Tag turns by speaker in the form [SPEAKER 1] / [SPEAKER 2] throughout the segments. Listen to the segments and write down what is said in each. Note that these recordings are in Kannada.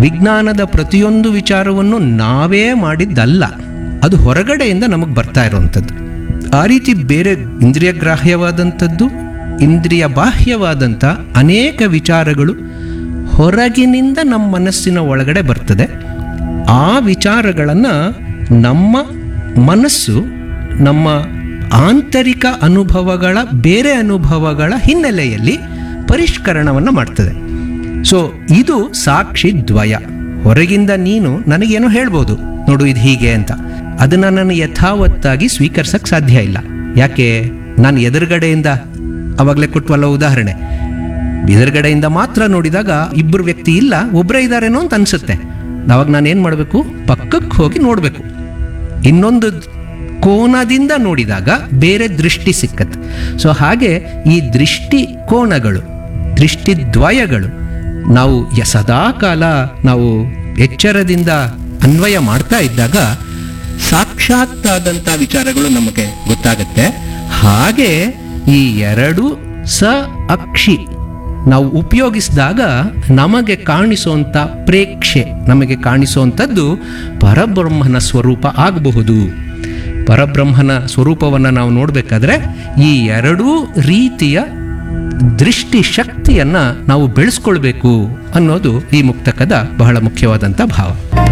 [SPEAKER 1] ವಿಜ್ಞಾನದ ಪ್ರತಿಯೊಂದು ವಿಚಾರವನ್ನು ನಾವೇ ಮಾಡಿದ್ದಲ್ಲ ಅದು ಹೊರಗಡೆಯಿಂದ ನಮಗೆ ಬರ್ತಾ ಇರುವಂಥದ್ದು ಆ ರೀತಿ ಬೇರೆ ಇಂದ್ರಿಯ ಗ್ರಾಹ್ಯವಾದಂಥದ್ದು ಇಂದ್ರಿಯ ಬಾಹ್ಯವಾದಂಥ ಅನೇಕ ವಿಚಾರಗಳು ಹೊರಗಿನಿಂದ ನಮ್ಮ ಮನಸ್ಸಿನ ಒಳಗಡೆ ಬರ್ತದೆ ಆ ವಿಚಾರಗಳನ್ನು ನಮ್ಮ ಮನಸ್ಸು ನಮ್ಮ ಆಂತರಿಕ ಅನುಭವಗಳ ಬೇರೆ ಅನುಭವಗಳ ಹಿನ್ನೆಲೆಯಲ್ಲಿ ಪರಿಷ್ಕರಣವನ್ನು ಮಾಡ್ತದೆ ಸೊ ಇದು ಸಾಕ್ಷಿ ದ್ವಯ ಹೊರಗಿಂದ ನೀನು ನನಗೇನೋ ಹೇಳ್ಬೋದು ನೋಡು ಇದು ಹೀಗೆ ಅಂತ ಅದನ್ನು ನಾನು ಯಥಾವತ್ತಾಗಿ ಸ್ವೀಕರಿಸಕ್ಕೆ ಸಾಧ್ಯ ಇಲ್ಲ ಯಾಕೆ ನಾನು ಎದುರುಗಡೆಯಿಂದ ಅವಾಗಲೇ ಕೊಟ್ವಲ್ಲ ಉದಾಹರಣೆ ಎದುರುಗಡೆಯಿಂದ ಮಾತ್ರ ನೋಡಿದಾಗ ಇಬ್ಬರು ವ್ಯಕ್ತಿ ಇಲ್ಲ ಒಬ್ಬರೇ ಇದ್ದಾರೇನೋ ಅಂತ ಅನಿಸುತ್ತೆ ಅವಾಗ ನಾನು ಏನು ಮಾಡಬೇಕು ಪಕ್ಕಕ್ಕೆ ಹೋಗಿ ನೋಡಬೇಕು ಇನ್ನೊಂದು ಕೋನದಿಂದ ನೋಡಿದಾಗ ಬೇರೆ ದೃಷ್ಟಿ ಸಿಕ್ಕತ್ತೆ ಸೊ ಹಾಗೆ ಈ ದೃಷ್ಟಿ ಕೋನಗಳು ದೃಷ್ಟಿದ್ವಯಗಳು ನಾವು ಯ- ಸದಾ ಕಾಲ ನಾವು ಎಚ್ಚರದಿಂದ ಅನ್ವಯ ಮಾಡ್ತಾ ಇದ್ದಾಗ ಸಾಕ್ಷಾತ್ತಾದಂಥ ವಿಚಾರಗಳು ನಮಗೆ ಗೊತ್ತಾಗುತ್ತೆ ಹಾಗೆ ಈ ಎರಡು ಸ ಅಕ್ಷಿ ನಾವು ಉಪಯೋಗಿಸಿದಾಗ ನಮಗೆ ಕಾಣಿಸುವಂಥ ಪ್ರೇಕ್ಷೆ ನಮಗೆ ಕಾಣಿಸುವಂಥದ್ದು ಪರಬ್ರಹ್ಮನ ಸ್ವರೂಪ ಆಗಬಹುದು ಪರಬ್ರಹ್ಮನ ಸ್ವರೂಪವನ್ನು ನಾವು ನೋಡಬೇಕಾದ್ರೆ ಈ ಎರಡೂ ರೀತಿಯ ದೃಷ್ಟಿ ಶಕ್ತಿಯನ್ನು ನಾವು ಬೆಳೆಸ್ಕೊಳ್ಬೇಕು ಅನ್ನೋದು ಈ ಮುಕ್ತಕದ ಬಹಳ ಮುಖ್ಯವಾದಂಥ ಭಾವ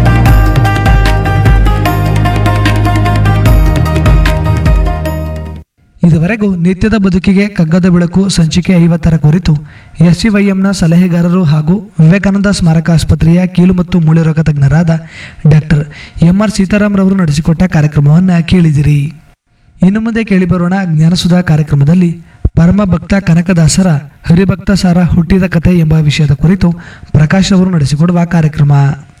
[SPEAKER 2] ಇದುವರೆಗೂ ನಿತ್ಯದ ಬದುಕಿಗೆ ಕಗ್ಗದ ಬೆಳಕು ಸಂಚಿಕೆ ಐವತ್ತರ ಕುರಿತು ಎಸ್ಸಿವೈಎಂನ ಸಲಹೆಗಾರರು ಹಾಗೂ ವಿವೇಕಾನಂದ ಸ್ಮಾರಕ ಆಸ್ಪತ್ರೆಯ ಕೀಲು ಮತ್ತು ಮೂಳೆ ರೋಗ ತಜ್ಞರಾದ ಡಾಕ್ಟರ್ ಎಂ ಆರ್ ಸೀತಾರಾಮ್ ರವರು ನಡೆಸಿಕೊಟ್ಟ ಕಾರ್ಯಕ್ರಮವನ್ನು ಕೇಳಿದಿರಿ ಇನ್ನು ಮುಂದೆ ಕೇಳಿಬರೋಣ ಜ್ಞಾನಸುಧಾ ಕಾರ್ಯಕ್ರಮದಲ್ಲಿ ಪರಮ ಭಕ್ತ ಕನಕದಾಸರ ಹರಿಭಕ್ತ ಸಾರ ಹುಟ್ಟಿದ ಕಥೆ ಎಂಬ ವಿಷಯದ ಕುರಿತು ಪ್ರಕಾಶ್ ಅವರು ನಡೆಸಿಕೊಡುವ ಕಾರ್ಯಕ್ರಮ